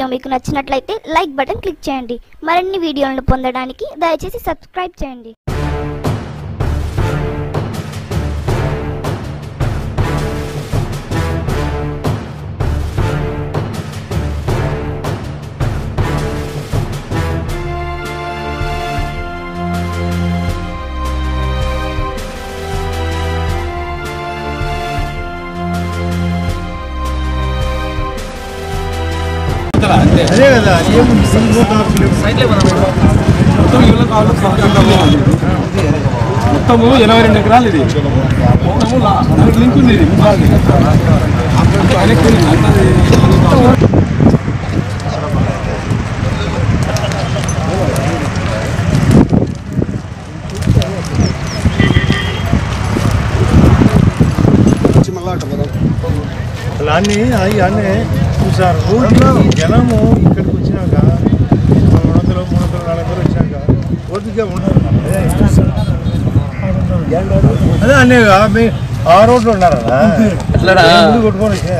Video మీకు నచ్చినట్లయితే like button click చేయండి మరిన్ని వీడియోలను పొందడానికి దయచేసి సబ్స్క్రైబ్ చేయండి అదే కదా ఏముంది సింగిల్ టాప్ మొత్తము ఎనభై రెండు ఎకరాలు ఇది మొత్తము లా- దానికి లింక్ ఉంది ఇది వెనక్కి ఉంది. అంతా అలా అన్ని అవి అన్నీ చూసారు రోజుకి జనము ఇక్కడికి వచ్చినాక రెండు వందలు మూడు వందలు నాలుగు వందలు వచ్చినాక ఓపిక ఉన్నారు అదే అన్నీ మీ ఆ రోడ్లో ఉన్నారా ముందు కొట్టుకొని వచ్చే.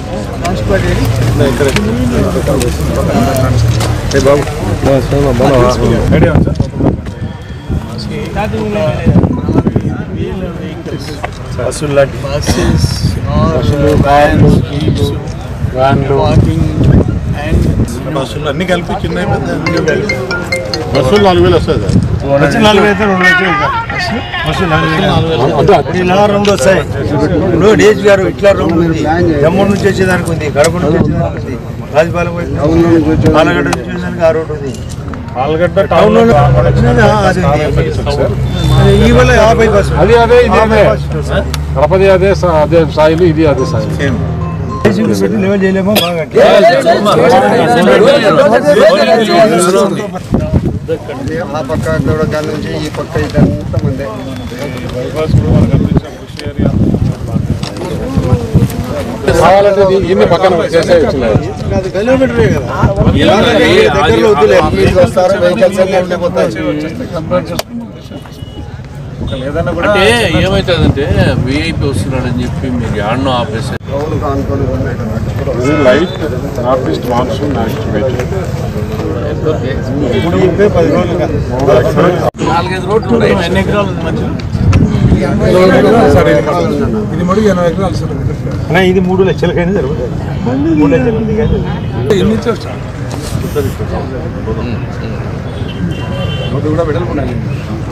బస్సులు లాంటి బస్సులు వ్యాన్లు వ్యాన్లు బస్సులు అన్ని కలిపి చిన్న బస్సులు నాలుగు వేలు వస్తుంది బస్సు నాలుగు వేలు అయితే రెండు లక్షలు ఇంకా. బస్సు నాలుగు వేలు ఇలా రెండు వస్తాయి ఇప్పుడు డేజ్ గారు ఇట్లా రెండు ఉంది జమ్మూ నుంచి వచ్చేదానికి ఉంది కడప నుంచి వచ్చేదానికి ఉంది రాజపాలెం వైపు పాలగడ్డ నుంచి వచ్చేదానికి ఆ రోడ్డు ఉంది పాల్గడ్డ టౌన్ లో వచ్చినది అది ఉంది. అది ఈ వల్ల యాభై బస్సు అది అదే ఇది యాభై అదే బస్సు వస్తుంది. గణపతి అదే స- అదే సాయిలు ఇది అదే సాయిలు దేశీయులు పెట్టి లెవెల్ చేయలేమో బాగా ఆ పక్క గౌడకాల నుంచి ఈ పక్క ఇదంతా మందే కావాలంటే ఇది- ఇన్ని పక్కన చేసేయచ్చు అది కిలోమీటరే కదా దగ్గరలో వద్దులే వీళ్ళు వస్తారు వెహికల్స్ అన్నీ ఉండిపోతాయి అంటే ఏమవుతుందంటే విఐపి వస్తున్నాడని చెప్పి మీరు యాడ్నో ఆపేసి రోడ్డు కానుకొని ఉన్నాయి కదా ఇది light north east monsoon activated ఇప్పుడు చెప్పే పది రోజులుగా నాలుగైదు రోడ్లు ఉన్నాయి ఎన్ని ఎకరాలు ఉంది మధ్యలో ఇది మడుగు ఎనభై ఎకరాలు సార్ అన్నా, ఇది మూడు లక్షలకైనా జరుగుతుంది మూడు లక్షలు ఉంది కానీ ఎన్ని ఇచ్చారు సార్ రోడ్డు కూడా వెడల్పున్నాయి